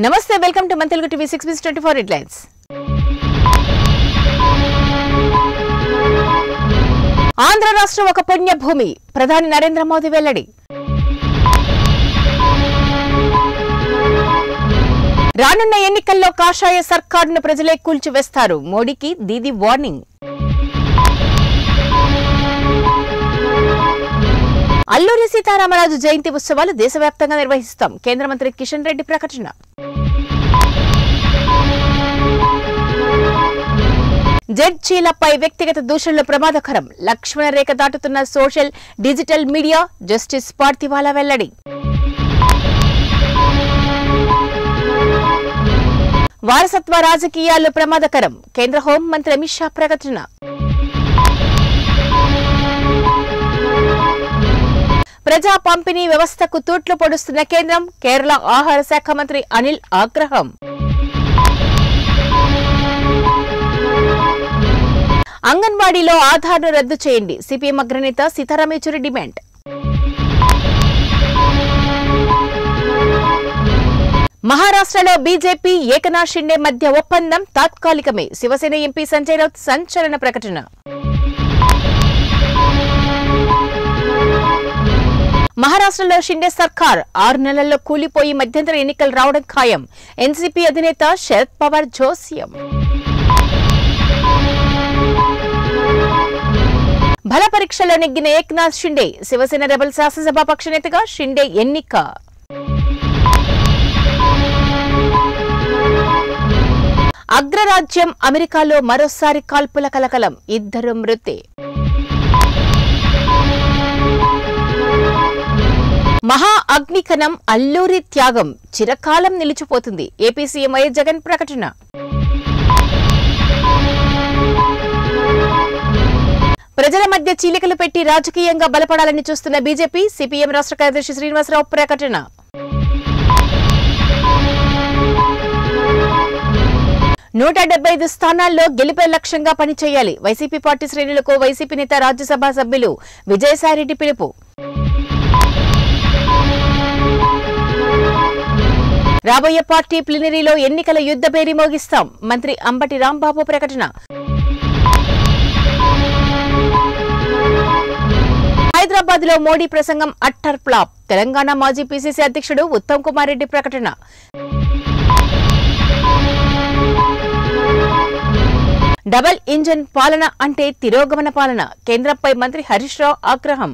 నమస్తే welcome to మన Telugu TV six బిస్ ట్వంటీ ఫోర్ హెడ్లైన్స్ ఆంధ్ర రాష్ట్రం ఒక పుణ్య భూమి ప్రధాని నరేంద్ర మోదీ వెల్లడి రానున్న ఎన్నికల్లో కాషాయ సర్కారును ప్రజలే కూల్చివేస్తారు మోడీకి దీది వార్నింగ్ అల్లూరి సీతారామరాజు జయంతి ఉత్సవాలు దేశవ్యాప్తంగా నిర్వహిస్తాం కేంద్ర మంత్రి కిషన్ రెడ్డి ప్రకటన జడ్జీలపై వ్యక్తిగత దూషణలు ప్రమాదకరం లక్ష్మణ రేఖ దాటుతున్న social digital media justice Pardiwala వెల్లడి వారసత్వ రాజకీయాలు ప్రమాదకరం కేంద్ర హోంమంత్రి అమిత్ షా ప్రకటన ప్రజా పంపిణీ వ్యవస్థకు తూట్లు పొడుస్తున్న కేంద్రం కేరళ ఆహార శాఖ మంత్రి అనిల్ ఆగ్రహం అంగన్వాడీలో ఆధార్ను రద్దు చేయండి సిపిఎం అగ్రనేత సీతారాం యేచూరి డిమాండ్ మహారాష్ట్రలో బీజేపీ ఏకనాథ్ షిండే మధ్య ఒప్పందం తాత్కాలికమే శివసేన ఎంపీ సంజయ్ రౌత్ సంచలన ప్రకటన మహారాష్ట్రలో షిండే సర్కార్ ఆరు నెలల్లో కూలిపోయి మధ్యంతర ఎన్నికలు రావడం ఖాయం ఎన్సీపీ అధినేత శరద్ పవార్ జోస్యం బల పరీక్షలో నెగ్గిన ఏక్నాథ్ షిండే శివసేన రెబల్ శాసనసభాపక్ష నేతగా షిండే ఎన్నిక అగ్రరాజ్యం అమెరికాలో మరోసారి కాల్పుల కలకలం ఇద్దరు మృతి మహా అగ్నికణం అల్లూరి త్యాగం చిరకాలం నిలిచిపోతుంది ఏపీ సీఎం వైఎస్ జగన్ ప్రకటన ప్రజల మధ్య చీలికలు పెట్టి రాజకీయంగా బలపడాలని చూస్తున్న బీజేపీ సిపిఎం రాష్ట్ర కార్యదర్శి శ్రీనివాసరావు ప్రకటన నూట డెబ్బై ఐదు స్థానాల్లో గెలిపే లక్ష్యంగా పనిచేయాలి వైసీపీ పార్టీ శ్రేణులకు వైసీపీ నేత రాజ్యసభ సభ్యులు విజయసాయిరెడ్డి పిలుపు రాబోయే పార్టీ ప్లినరీలో ఎన్నికల యుద్ధ పేరి మోగిస్తాం మంత్రి అంబటి రాంబాబు ప్రకటన హైదరాబాద్ లో మోడీ ప్రసంగం అట్టర్ ఫ్లాప్ తెలంగాణ మాజీ పీసీసీ అధ్యక్షుడు ఉత్తమ్ కుమార్ రెడ్డి ప్రకటన డబల్ ఇంజన్ పాలన అంటే తిరోగమన పాలన కేంద్రంపై మంత్రి హరీష్ రావు ఆగ్రహం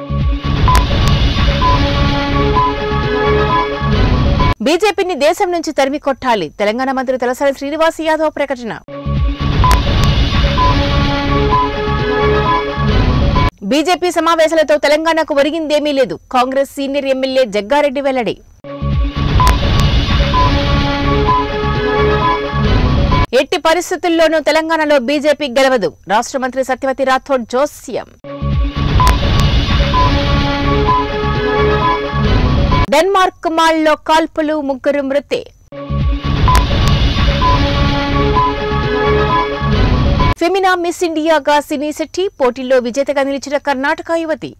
బీజేపీని దేశం నుంచి తరిమి కొట్టాలి తెలంగాణ మంత్రి తలసాని శ్రీనివాస్ యాదవ్ ప్రకటన బీజేపీ సమావేశాలతో తెలంగాణకు ఒరిగిందేమీ లేదు కాంగ్రెస్ సీనియర్ ఎమ్మెల్యే జగ్గారెడ్డి వెల్లడి ఎట్టి పరిస్థితుల్లోనూ తెలంగాణలో బీజేపీ గెలవదు రాష్ట్ర మంత్రి సత్యవతి రాథోడ్ జోస్యం డెన్మార్క్ మాల్లో కాల్పులు ముగ్గురు మృతి ఫెమినా మిస్ ఇండియాగా సినీ శెట్టి పోటీల్లో విజేతగా నిలిచిన కర్ణాటక యువతి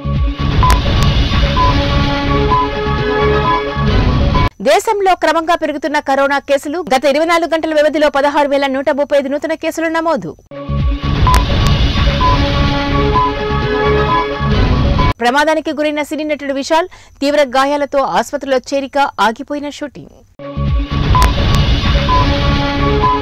దేశంలో క్రమంగా పెరుగుతున్న కరోనా కేసులు గత ఇరవై నాలుగు గంటల వ్యవధిలో పదహారు వేల నూట ముప్పై ఐదు నూతన కేసులు నమోదు ప్రమాదానికి గురైన సినీ నటుడు విశాల్ తీవ్ర గాయాలతో ఆసుపత్రిలో చేరిక ఆగిపోయిన షూటింగ్